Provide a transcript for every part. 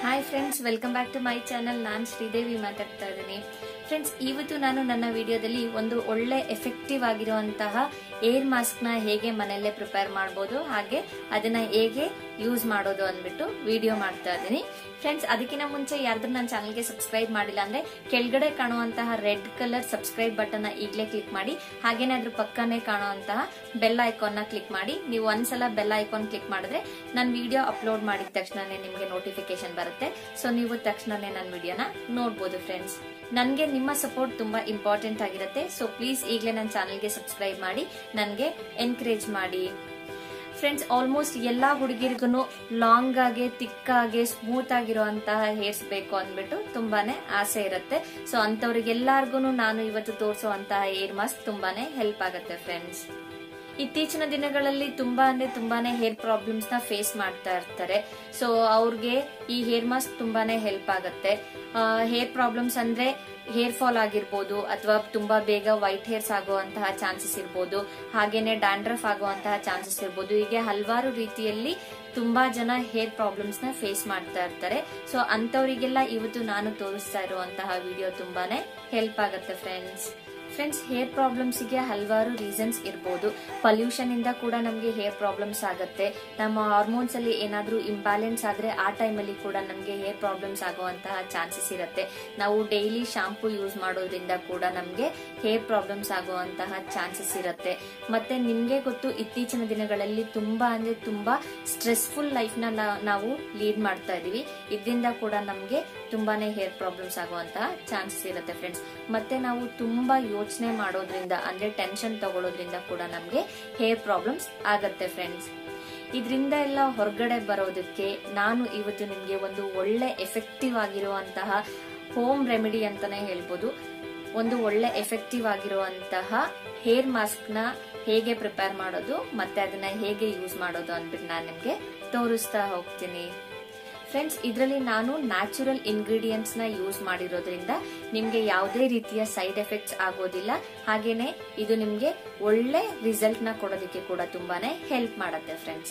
hi friends welcome back to my channel ನಾನು ಶ್ರೀದೇವಿ ಮಾತಾಡ್ತಾ ಇದ್ದೀನಿ ಫ್ರೆಂಡ್ಸ್ ಇವತ್ತು ನಾನು ನನ್ನ ವಿಡಿಯೋದಲ್ಲಿ ಒಂದು ಒಳ್ಳೆ ಎಫೆಕ್ಟಿವ್ ಆಗಿರುವಂತಹ ಏರ್ ಮಾಸ್ಕ್ ನ ಹೇಗೆ ಮನೆಯಲ್ಲೇ ಪ್ರಿಪೇರ್ ಮಾಡ್ಬೋದು ಹಾಗೆ ಅದನ್ನ ಹೇಗೆ ಯೂಸ್ ಮಾಡೋದು ಅಂದ್ಬಿಟ್ಟು ವಿಡಿಯೋ ಮಾಡ್ತಾ ಇದ್ದೀನಿ ಫ್ರೆಂಡ್ಸ್ ಅದಕ್ಕಿಂತ ಮುಂಚೆ ಯಾರ್ದು ನನ್ನ ಚಾನಲ್ಗೆ ಸಬ್ಸ್ಕ್ರೈಬ್ ಮಾಡಿಲ್ಲ ಅಂದ್ರೆ ಕೆಳಗಡೆ ಕಾಣುವಂತಹ ರೆಡ್ ಕಲರ್ ಸಬ್ಸ್ಕ್ರೈಬ್ ಬಟನ್ ನ ಈಗಲೇ ಕ್ಲಿಕ್ ಮಾಡಿ ಹಾಗೇನೆ ಅದ್ರ ಪಕ್ಕನೇ ಕಾಣುವಂತಹ ಬೆಲ್ ಐಕಾನ್ ನ ಕ್ಲಿಕ್ ಮಾಡಿ ನೀವು ಒಂದ್ಸಲ ಬೆಲ್ ಐಕಾನ್ ಕ್ಲಿಕ್ ಮಾಡಿದ್ರೆ ನನ್ನ ವಿಡಿಯೋ ಅಪ್ಲೋಡ್ ಮಾಡಿದ ತಕ್ಷಣನೇ ನಿಮಗೆ ನೋಟಿಫಿಕೇಶನ್ ಬರುತ್ತೆ ಸೊ ನೀವು ತಕ್ಷಣನೇ ನನ್ನ ವಿಡಿಯೋನ ನೋಡ್ಬೋದು ಫ್ರೆಂಡ್ಸ್ ನನಗೆ ನಿಮ್ಮ ಸಪೋರ್ಟ್ ತುಂಬಾ ಇಂಪಾರ್ಟೆಂಟ್ ಆಗಿರುತ್ತೆ ಸೊ ಪ್ಲೀಸ್ ಈಗಲೇ ನನ್ನ ಚಾನಲ್ಗೆ ಸಬ್ಸ್ಕ್ರೈಬ್ ಮಾಡಿ ನನಗೆ ಎನ್ಕರೇಜ್ ಮಾಡಿ ಫ್ರೆಂಡ್ಸ್ ಆಲ್ಮೋಸ್ಟ್ ಎಲ್ಲಾ ಹುಡುಗಿರಿಗೂ ಲಾಂಗ್ ಆಗಿ ತಿಕ್ಕಾಗಿ ಸ್ಮೂತ್ ಆಗಿರುವಂತಹ ಹೇರ್ಸ್ ಬೇಕು ಅಂದ್ಬಿಟ್ಟು ತುಂಬಾನೇ ಆಸೆ ಇರುತ್ತೆ ಸೊ ಅಂತವ್ರಿಗೆಲ್ಲಾರ್ಗು ನಾನು ಇವತ್ತು ತೋರಿಸುವಂತಹ ಹೇರ್ ಮಾಸ್ಕ್ ತುಂಬಾನೇ ಹೆಲ್ಪ್ ಆಗುತ್ತೆ ಫ್ರೆಂಡ್ಸ್ ಇತ್ತೀಚಿನ ದಿನಗಳಲ್ಲಿ ತುಂಬಾ ಅಂದ್ರೆ ತುಂಬಾನೇ ಹೇರ್ ಪ್ರಾಬ್ಲಮ್ಸ್ ನ ಫೇಸ್ ಮಾಡ್ತಾ ಇರ್ತಾರೆ ಸೊ ಅವ್ರಿಗೆ ಈ ಹೇರ್ ಮಾಸ್ಕ್ ತುಂಬಾನೇ ಹೆಲ್ಪ್ ಆಗುತ್ತೆ ಹೇರ್ ಪ್ರಾಬ್ಲಮ್ಸ್ ಅಂದ್ರೆ ಹೇರ್ ಫಾಲ್ ಆಗಿರ್ಬೋದು ಅಥವಾ ತುಂಬಾ ಬೇಗ ವೈಟ್ ಹೇರ್ಸ್ ಆಗುವಂತಹ ಚಾನ್ಸಸ್ ಇರ್ಬೋದು ಹಾಗೇನೆ ಡ್ಯಾಂಡ್ರಫ್ ಆಗುವಂತಹ ಚಾನ್ಸಸ್ ಇರ್ಬೋದು ಹೀಗೆ ಹಲವಾರು ರೀತಿಯಲ್ಲಿ ತುಂಬಾ ಜನ ಹೇರ್ ಪ್ರಾಬ್ಲಮ್ಸ್ ನ ಫೇಸ್ ಮಾಡ್ತಾ ಇರ್ತಾರೆ ಸೊ ಅಂತವರಿಗೆಲ್ಲ ಇವತ್ತು ನಾನು ತೋರಿಸ್ತಾ ಇರುವಂತಹ ವಿಡಿಯೋ ತುಂಬಾನೇ ಹೆಲ್ಪ್ ಆಗುತ್ತೆ ಫ್ರೆಂಡ್ಸ್ ಫ್ರೆಂಡ್ಸ್ ಹೇರ್ ಪ್ರಾಬ್ಲಮ್ಸ್ ಗೆ ಹಲವಾರು ರೀಸನ್ಸ್ ಇರ್ಬೋದು ಪೊಲ್ಯೂಷನ್ ಇಂದ ಕೂಡ ನಮಗೆ ಹೇರ್ ಪ್ರಾಬ್ಲಮ್ಸ್ ಆಗುತ್ತೆ ನಮ್ಮ ಹಾರ್ಮೋನ್ಸ್ ಅಲ್ಲಿ ಏನಾದ್ರೂ ಇಂಬ್ಯಾಲೆನ್ಸ್ ಆದ್ರೆ ಆ ಟೈಮಲ್ಲಿ ಕೂಡ ನಮಗೆ ಹೇರ್ ಪ್ರಾಬ್ಲಮ್ಸ್ ಆಗುವಂತಹ ಚಾನ್ಸಸ್ ಇರುತ್ತೆ ನಾವು ಡೈಲಿ ಶಾಂಪೂ ಯೂಸ್ ಮಾಡೋದ್ರಿಂದ ಕೂಡ ನಮಗೆ ಹೇರ್ ಪ್ರಾಬ್ಲಮ್ಸ್ ಆಗುವಂತಹ ಚಾನ್ಸಸ್ ಇರುತ್ತೆ ಮತ್ತೆ ನಿಮ್ಗೆ ಗೊತ್ತು ಇತ್ತೀಚಿನ ದಿನಗಳಲ್ಲಿ ತುಂಬಾ ಅಂದ್ರೆ ತುಂಬಾ ಸ್ಟ್ರೆಸ್ಫುಲ್ ಲೈಫ್ ನ ನಾವು ಲೀಡ್ ಮಾಡ್ತಾ ಇದೀವಿ ಇದರಿಂದ ಕೂಡ ನಮ್ಗೆ ತುಂಬಾನೇ ಹೇರ್ ಪ್ರಾಬ್ಲಮ್ಸ್ ಆಗುವಂತಹ ಚಾನ್ಸಸ್ ಇರುತ್ತೆ ಫ್ರೆಂಡ್ಸ್ ಮತ್ತೆ ನಾವು ತುಂಬಾ ಯೋಚನೆ ಮಾಡೋದ್ರಿಂದ ಅಂದ್ರೆ ಟೆನ್ಷನ್ ತಗೊಳ್ಳೋದ್ರಿಂದ ಕೂಡ ನಮ್ಗೆ ಹೇರ್ ಪ್ರಾಬ್ಲಮ್ಸ್ ಆಗತ್ತೆ ಫ್ರೆಂಡ್ಸ್ ಇದರಿಂದ ಎಲ್ಲ ಹೊರಗಡೆ ಬರೋದಕ್ಕೆ ನಾನು ಇವತ್ತು ನಿಮ್ಗೆ ಒಂದು ಒಳ್ಳೆ ಎಫೆಕ್ಟಿವ್ ಆಗಿರುವಂತಹ ಹೋಮ್ ರೆಮಿಡಿ ಅಂತಾನೆ ಹೇಳ್ಬೋದು ಒಂದು ಒಳ್ಳೆ ಎಫೆಕ್ಟಿವ್ ಆಗಿರುವಂತಹ ಹೇರ್ ಮಾಸ್ಕ್ ನ ಹೇಗೆ ಪ್ರಿಪೇರ್ ಮಾಡೋದು ಮತ್ತೆ ಅದನ್ನ ಹೇಗೆ ಯೂಸ್ ಮಾಡೋದು ಅಂದ್ಬಿಟ್ಟು ನಾನು ನಿಮ್ಗೆ ತೋರಿಸ್ತಾ ಹೋಗ್ತೀನಿ ಫ್ರೆಂಡ್ಸ್ ಇದರಲ್ಲಿ ನಾನು ನ್ಯಾಚುರಲ್ ಇಂಗ್ರೀಡಿಯೆಂಟ್ಸ್ ನ ಯೂಸ್ ಮಾಡಿರೋದ್ರಿಂದ ನಿಮ್ಗೆ ಯಾವುದೇ ರೀತಿಯ ಸೈಡ್ ಎಫೆಕ್ಟ್ಸ್ ಆಗೋದಿಲ್ಲ ಹಾಗೇನೆ ಇದು ನಿಮ್ಗೆ ಒಳ್ಳೆ ರಿಸಲ್ಟ್ ನ ಕೊಡೋದಕ್ಕೆ ಕೂಡ ತುಂಬಾನೇ ಹೆಲ್ಪ್ ಮಾಡುತ್ತೆ ಫ್ರೆಂಡ್ಸ್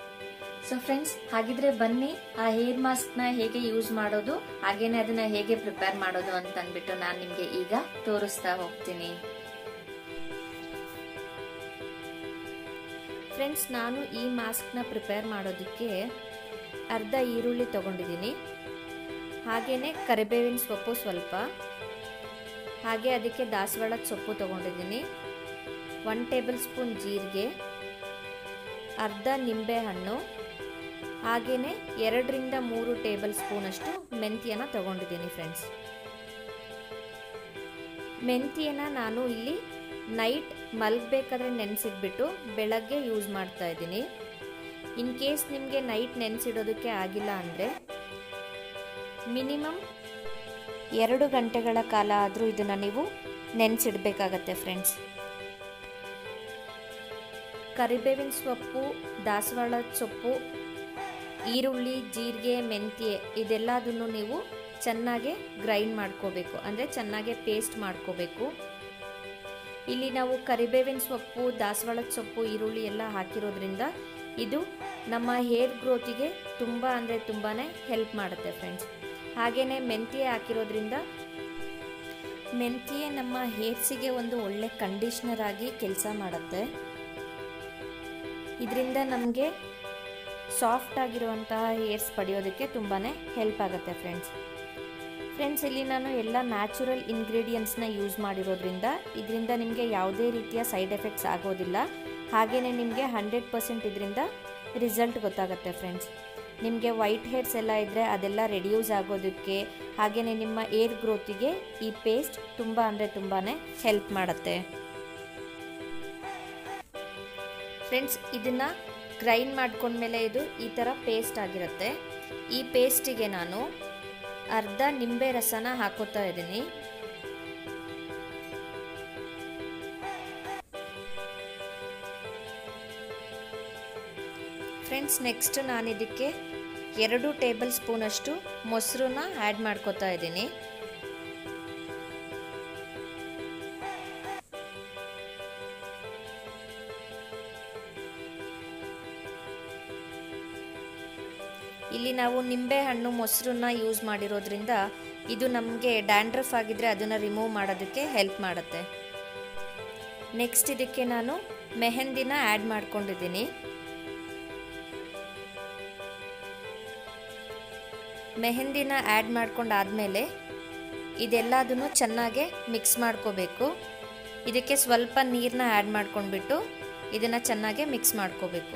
ಸೊ ಫ್ರೆಂಡ್ಸ್ ಹಾಗಿದ್ರೆ ಬನ್ನಿ ಆ ಹೇರ್ ಮಾಸ್ಕ್ ನ ಹೇಗೆ ಯೂಸ್ ಮಾಡೋದು ಹಾಗೇನೆ ಅದನ್ನ ಹೇಗೆ ಪ್ರಿಪೇರ್ ಮಾಡೋದು ಅಂತ ಅಂದ್ಬಿಟ್ಟು ನಾನು ನಿಮ್ಗೆ ಈಗ ತೋರಿಸ್ತಾ ಹೋಗ್ತೀನಿ ಫ್ರೆಂಡ್ಸ್ ನಾನು ಈ ಮಾಸ್ಕ್ ನ ಪ್ರಿಪೇರ್ ಮಾಡೋದಕ್ಕೆ ಅರ್ಧ ಈರುಳ್ಳಿ ತಗೊಂಡಿದ್ದೀನಿ ಹಾಗೆಯೇ ಕರಿಬೇವಿನ ಸೊಪ್ಪು ಸ್ವಲ್ಪ ಹಾಗೆ ಅದಕ್ಕೆ ದಾಸವಾಳದ ಸೊಪ್ಪು ತಗೊಂಡಿದ್ದೀನಿ ಒನ್ ಟೇಬಲ್ ಸ್ಪೂನ್ ಜೀರಿಗೆ ಅರ್ಧ ನಿಂಬೆ ಹಣ್ಣು ಹಾಗೆಯೇ ಎರಡರಿಂದ ಮೂರು ಟೇಬಲ್ ಸ್ಪೂನಷ್ಟು ಮೆಂತ್ಯನ ತಗೊಂಡಿದ್ದೀನಿ ಫ್ರೆಂಡ್ಸ್ ಮೆಂತ್ಯನ ನಾನು ಇಲ್ಲಿ ನೈಟ್ ಮಲಗಬೇಕಾದ್ರೆ ನೆನೆಸಿಟ್ಬಿಟ್ಟು ಬೆಳಗ್ಗೆ ಯೂಸ್ ಮಾಡ್ತಾ ಇದ್ದೀನಿ ಇನ್ ಕೇಸ್ ನಿಮಗೆ ನೈಟ್ ನೆನೆಸಿಡೋದಕ್ಕೆ ಆಗಿಲ್ಲ ಅಂದರೆ ಮಿನಿಮಮ್ ಎರಡು ಗಂಟೆಗಳ ಕಾಲ ಆದರೂ ಇದನ್ನು ನೀವು ನೆನೆಸಿಡ್ಬೇಕಾಗತ್ತೆ ಫ್ರೆಂಡ್ಸ್ ಕರಿಬೇವಿನ ಸೊಪ್ಪು ದಾಸವಾಳದ ಸೊಪ್ಪು ಈರುಳ್ಳಿ ಜೀರಿಗೆ ಮೆಂತ್ಯೆ ಇದೆಲ್ಲದನ್ನು ನೀವು ಚೆನ್ನಾಗಿ ಗ್ರೈಂಡ್ ಮಾಡ್ಕೋಬೇಕು ಅಂದರೆ ಚೆನ್ನಾಗಿ ಪೇಸ್ಟ್ ಮಾಡ್ಕೋಬೇಕು ಇಲ್ಲಿ ನಾವು ಕರಿಬೇವಿನ ಸೊಪ್ಪು ದಾಸವಾಳದ ಸೊಪ್ಪು ಈರುಳ್ಳಿ ಎಲ್ಲ ಹಾಕಿರೋದ್ರಿಂದ ಇದು ನಮ್ಮ ಹೇರ್ ಗ್ರೋತಿಗೆ ತುಂಬ ಅಂದರೆ ತುಂಬಾ ಹೆಲ್ಪ್ ಮಾಡುತ್ತೆ ಫ್ರೆಂಡ್ಸ್ ಹಾಗೆಯೇ ಮೆಂತ್ಯೆ ಹಾಕಿರೋದ್ರಿಂದ ಮೆಂತ್ಯೆ ನಮ್ಮ ಹೇರ್ಸಿಗೆ ಒಂದು ಒಳ್ಳೆ ಕಂಡೀಷ್ನರ್ ಆಗಿ ಕೆಲಸ ಮಾಡುತ್ತೆ ಇದರಿಂದ ನಮಗೆ ಸಾಫ್ಟ್ ಆಗಿರುವಂತಹ ಹೇರ್ಸ್ ಪಡೆಯೋದಕ್ಕೆ ತುಂಬಾ ಹೆಲ್ಪ್ ಆಗುತ್ತೆ ಫ್ರೆಂಡ್ಸ್ ಫ್ರೆಂಡ್ಸ್ ಇಲ್ಲಿ ನಾನು ಎಲ್ಲ ನ್ಯಾಚುರಲ್ ಇಂಗ್ರೀಡಿಯೆಂಟ್ಸ್ನ ಯೂಸ್ ಮಾಡಿರೋದ್ರಿಂದ ಇದರಿಂದ ನಿಮಗೆ ಯಾವುದೇ ರೀತಿಯ ಸೈಡ್ ಎಫೆಕ್ಟ್ಸ್ ಆಗೋದಿಲ್ಲ ಹಾಗೆಯೇ ನಿಮಗೆ ಹಂಡ್ರೆಡ್ ಪರ್ಸೆಂಟ್ ಇದರಿಂದ ರಿಸಲ್ಟ್ ಗೊತ್ತಾಗುತ್ತೆ ಫ್ರೆಂಡ್ಸ್ ನಿಮಗೆ ವೈಟ್ ಹೇರ್ಸ್ ಎಲ್ಲ ಇದ್ದರೆ ಅದೆಲ್ಲ ರೆಡ್ಯೂಸ್ ಆಗೋದಕ್ಕೆ ಹಾಗೆಯೇ ನಿಮ್ಮ ಏರ್ ಗ್ರೋತಿಗೆ ಈ ಪೇಸ್ಟ್ ತುಂಬ ಅಂದರೆ ತುಂಬಾ ಹೆಲ್ಪ್ ಮಾಡುತ್ತೆ ಫ್ರೆಂಡ್ಸ್ ಇದನ್ನು ಗ್ರೈಂಡ್ ಮಾಡ್ಕೊಂಡ್ಮೇಲೆ ಇದು ಈ ಥರ ಪೇಸ್ಟ್ ಆಗಿರುತ್ತೆ ಈ ಪೇಸ್ಟಿಗೆ ನಾನು ಅರ್ಧ ನಿಂಬೆ ರಸನ ಹಾಕೋತಾ ಇದ್ದೀನಿ ಫ್ರೆಂಡ್ಸ್ ನೆಕ್ಸ್ಟ್ ನಾನು ಇದಕ್ಕೆ ಎರಡು ಟೇಬಲ್ ಸ್ಪೂನಷ್ಟು ಮೊಸರನ್ನ ಆ್ಯಡ್ ಮಾಡ್ಕೋತಾ ಇದ್ದೀನಿ ಇಲ್ಲಿ ನಾವು ನಿಂಬೆ ಹಣ್ಣು ಮೊಸರನ್ನ ಯೂಸ್ ಮಾಡಿರೋದ್ರಿಂದ ಇದು ನಮಗೆ ಡ್ಯಾಂಡ್ರಫ್ ಆಗಿದ್ರೆ ಅದನ್ನು ರಿಮೂವ್ ಮಾಡೋದಕ್ಕೆ ಹೆಲ್ಪ್ ಮಾಡುತ್ತೆ ನೆಕ್ಸ್ಟ್ ಇದಕ್ಕೆ ನಾನು ಮೆಹಂದಿನ ಆ್ಯಡ್ ಮಾಡ್ಕೊಂಡಿದ್ದೀನಿ ಮೆಹಂದಿನ ಆ್ಯಡ್ ಮಾಡ್ಕೊಂಡಾದಮೇಲೆ ಇದೆಲ್ಲದನ್ನು ಚೆನ್ನಾಗೆ ಮಿಕ್ಸ್ ಮಾಡ್ಕೋಬೇಕು ಇದಕ್ಕೆ ಸ್ವಲ್ಪ ನೀರನ್ನ ಆ್ಯಡ್ ಮಾಡ್ಕೊಂಡ್ಬಿಟ್ಟು ಇದನ್ನು ಚೆನ್ನಾಗೆ ಮಿಕ್ಸ್ ಮಾಡ್ಕೋಬೇಕು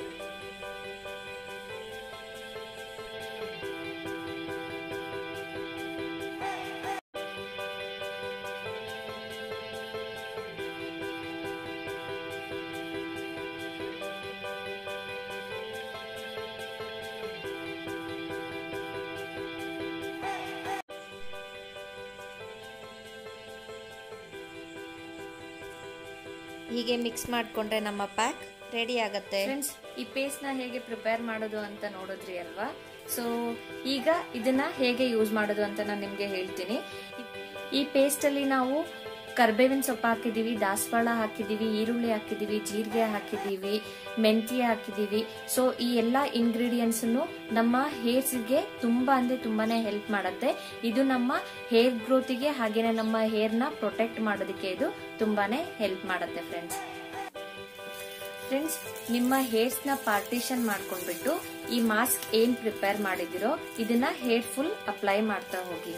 ಹೀಗೆ ಮಿಕ್ಸ್ ಮಾಡಿಕೊಂಡ್ರೆ ನಮ್ಮ ಪ್ಯಾಕ್ ರೆಡಿ ಆಗುತ್ತೆ ಫ್ರೆಂಡ್ಸ್ ಈ ಪೇಸ್ಟ್ನ ಹೇಗೆ ಪ್ರಿಪೇರ್ ಮಾಡೋದು ಅಂತ ನೋಡಿದ್ರಿ ಅಲ್ವಾ ಸೊ ಈಗ ಇದನ್ನ ಹೇಗೆ ಯೂಸ್ ಮಾಡೋದು ಅಂತ ನಾನು ನಿಮಗೆ ಹೇಳ್ತೀನಿ ಈ ಪೇಸ್ಟಲ್ಲಿ ನಾವು ಕರ್ಬೇವಿನ ಸೊಪ್ಪು ಹಾಕಿದೀವಿ ದಾಸವಾಳ ಹಾಕಿದೀವಿ ಈರುಳ್ಳಿ ಹಾಕಿದೀವಿ ಜೀರಿಗೆ ಹಾಕಿದೀವಿ ಮೆಂತ್ಯ ಹಾಕಿದೀವಿ ಸೊ ಈ ಎಲ್ಲ ಇಂಗ್ರೀಡಿಯೆಂಟ್ಸ್ ನಮ್ಮ ಹೇರ್ಸ್ಗೆ ತುಂಬಾ ಅಂದ್ರೆ ತುಂಬಾನೇ ಹೆಲ್ಪ್ ಮಾಡುತ್ತೆ ಇದು ನಮ್ಮ ಹೇರ್ ಗ್ರೋತಿಗೆ ಹಾಗೇನೆ ನಮ್ಮ ಹೇರ್ನ ಪ್ರೊಟೆಕ್ಟ್ ಮಾಡೋದಕ್ಕೆ ಇದು ತುಂಬಾನೇ ಹೆಲ್ಪ್ ಮಾಡುತ್ತೆ ಫ್ರೆಂಡ್ಸ್ ಫ್ರೆಂಡ್ಸ್ ನಿಮ್ಮ ಹೇರ್ಸ್ನ ಪಾರ್ಟಿಷನ್ ಮಾಡ್ಕೊಂಡ್ಬಿಟ್ಟು ಈ ಮಾಸ್ಕ್ ಏನ್ ಪ್ರಿಪೇರ್ ಮಾಡಿದಿರೋ ಇದನ್ನ ಹೇರ್ ಫುಲ್ ಅಪ್ಲೈ ಮಾಡ್ತಾ ಹೋಗಿ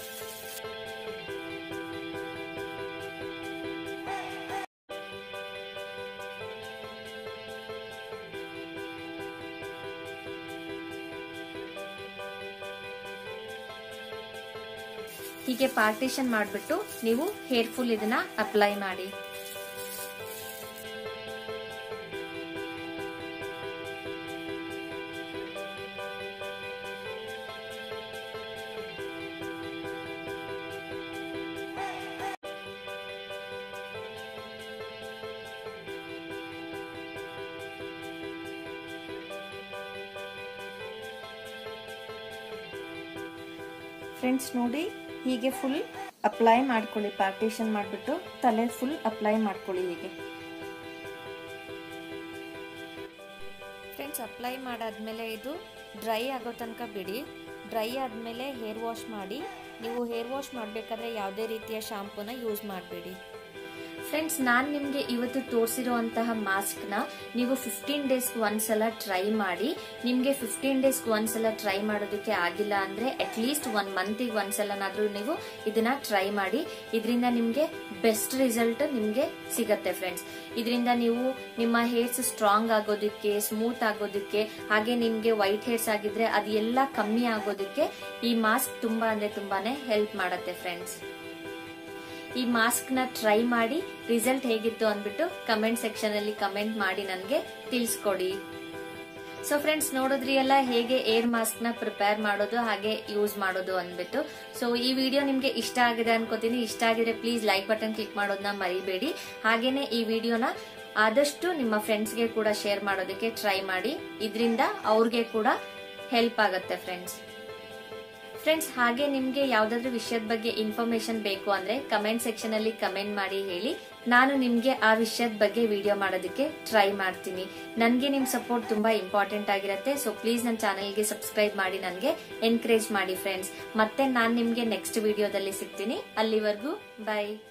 ಹೀಗೆ ಪಾರ್ಟಿಷನ್ ಮಾಡಿಬಿಟ್ಟು ನೀವು ಹೇರ್ ಫುಲ್ ಇದನ್ನ ಅಪ್ಲೈ ಮಾಡಿ ಫ್ರೆಂಡ್ಸ್ ನೋಡಿ ಹೀಗೆ ಫುಲ್ ಅಪ್ಲೈ ಮಾಡ್ಕೊಳ್ಳಿ ಪಾರ್ಟಿಷನ್ ಮಾಡಿಬಿಟ್ಟು ತಲೆ ಫುಲ್ ಅಪ್ಲೈ ಮಾಡ್ಕೊಳ್ಳಿ ಹೀಗೆ ಫ್ರೆಂಡ್ಸ್ ಅಪ್ಲೈ ಮಾಡಾದ್ಮೇಲೆ ಇದು ಡ್ರೈ ಆಗೋ ತನಕ ಬಿಡಿ ಡ್ರೈ ಆದಮೇಲೆ ಹೇರ್ ವಾಶ್ ಮಾಡಿ ನೀವು ಹೇರ್ ವಾಶ್ ಮಾಡಬೇಕಾದ್ರೆ ಯಾವುದೇ ರೀತಿಯ ಶಾಂಪೂನ ಯೂಸ್ ಮಾಡಬೇಡಿ ಫ್ರೆಂಡ್ಸ್ ನಾನು ನಿಮಗೆ ಇವತ್ತು ತೋರಿಸಿರುವಂತಹ ಮಾಸ್ಕ್ನ ನೀವು ಫಿಫ್ಟೀನ್ ಡೇಸ್ಗೆ ಒಂದ್ಸಲ ಟ್ರೈ ಮಾಡಿ ನಿಮಗೆ ಫಿಫ್ಟೀನ್ ಡೇಸ್ಗೆ ಒಂದ್ಸಲ ಟ್ರೈ ಮಾಡೋದಕ್ಕೆ ಆಗಿಲ್ಲ ಅಂದರೆ ಅಟ್ಲೀಸ್ಟ್ ಒನ್ ಮಂತಿಗೆ ಒಂದ್ಸಲನಾದರೂ ನೀವು ಇದನ್ನ ಟ್ರೈ ಮಾಡಿ ಇದರಿಂದ ನಿಮಗೆ ಬೆಸ್ಟ್ ರಿಸಲ್ಟ್ ನಿಮಗೆ ಸಿಗತ್ತೆ ಫ್ರೆಂಡ್ಸ್ ಇದರಿಂದ ನೀವು ನಿಮ್ಮ ಹೇರ್ಸ್ ಸ್ಟ್ರಾಂಗ್ ಆಗೋದಕ್ಕೆ ಸ್ಮೂತ್ ಆಗೋದಕ್ಕೆ ಹಾಗೆ ನಿಮಗೆ ವೈಟ್ ಹೇರ್ಸ್ ಆಗಿದ್ರೆ ಅದೆಲ್ಲ ಕಮ್ಮಿ ಆಗೋದಕ್ಕೆ ಈ ಮಾಸ್ಕ್ ತುಂಬಾ ಅಂದ್ರೆ ತುಂಬಾನೇ ಹೆಲ್ಪ್ ಮಾಡುತ್ತೆ ಫ್ರೆಂಡ್ಸ್ ಈ ಮಾಸ್ಕ್ ನ ಟ್ರೈ ಮಾಡಿ ರಿಸಲ್ಟ್ ಹೇಗಿತ್ತು ಅಂದ್ಬಿಟ್ಟು ಕಮೆಂಟ್ ಸೆಕ್ಷನ್ ಅಲ್ಲಿ ಕಮೆಂಟ್ ಮಾಡಿ ನನಗೆ ತಿಳಿಸ್ಕೊಡಿ ಸೊ ಫ್ರೆಂಡ್ಸ್ ನೋಡಿದ್ರಿ ಎಲ್ಲ ಹೇಗೆ ಏರ್ ಮಾಸ್ಕ್ ನ ಪ್ರಿಪೇರ್ ಮಾಡೋದು ಹಾಗೆ ಯೂಸ್ ಮಾಡೋದು ಅಂದ್ಬಿಟ್ಟು ಸೊ ಈ ವಿಡಿಯೋ ನಿಮ್ಗೆ ಇಷ್ಟ ಆಗಿದೆ ಅನ್ಕೋತೀನಿ ಇಷ್ಟ ಆಗಿದ್ರೆ ಪ್ಲೀಸ್ ಲೈಕ್ ಬಟನ್ ಕ್ಲಿಕ್ ಮಾಡೋದನ್ನ ಮರಿಬೇಡಿ ಹಾಗೇನೆ ಈ ವಿಡಿಯೋನ ಆದಷ್ಟು ನಿಮ್ಮ ಫ್ರೆಂಡ್ಸ್ಗೆ ಕೂಡ ಶೇರ್ ಮಾಡೋದಕ್ಕೆ ಟ್ರೈ ಮಾಡಿ ಇದರಿಂದ ಅವ್ರಿಗೆ ಕೂಡ ಹೆಲ್ಪ್ ಆಗುತ್ತೆ ಫ್ರೆಂಡ್ಸ್ ಫ್ರೆಂಡ್ಸ್ ಹಾಗೆ ನಿಮ್ಗೆ ಯಾವ್ದಾದ್ರು ವಿಷಯದ ಬಗ್ಗೆ ಇನ್ಫಾರ್ಮೇಶನ್ ಬೇಕು ಅಂದ್ರೆ ಕಮೆಂಟ್ ಸೆಕ್ಷನ್ ಅಲ್ಲಿ ಕಮೆಂಟ್ ಮಾಡಿ ಹೇಳಿ ನಾನು ನಿಮ್ಗೆ ಆ ವಿಷಯದ ಬಗ್ಗೆ ವಿಡಿಯೋ ಮಾಡೋದಕ್ಕೆ ಟ್ರೈ ಮಾಡ್ತೀನಿ ನನ್ಗೆ ನಿಮ್ ಸಪೋರ್ಟ್ ತುಂಬಾ ಇಂಪಾರ್ಟೆಂಟ್ ಆಗಿರುತ್ತೆ ಸೊ ಪ್ಲೀಸ್ ನನ್ನ ಚಾನೆಲ್ಗೆ ಸಬ್ಸ್ಕ್ರೈಬ್ ಮಾಡಿ ನನಗೆ ಎನ್ಕರೇಜ್ ಮಾಡಿ ಫ್ರೆಂಡ್ಸ್ ಮತ್ತೆ ನಾನು ನಿಮ್ಗೆ ನೆಕ್ಸ್ಟ್ ವಿಡಿಯೋದಲ್ಲಿ ಸಿಗ್ತೀನಿ ಅಲ್ಲಿವರೆಗೂ ಬೈ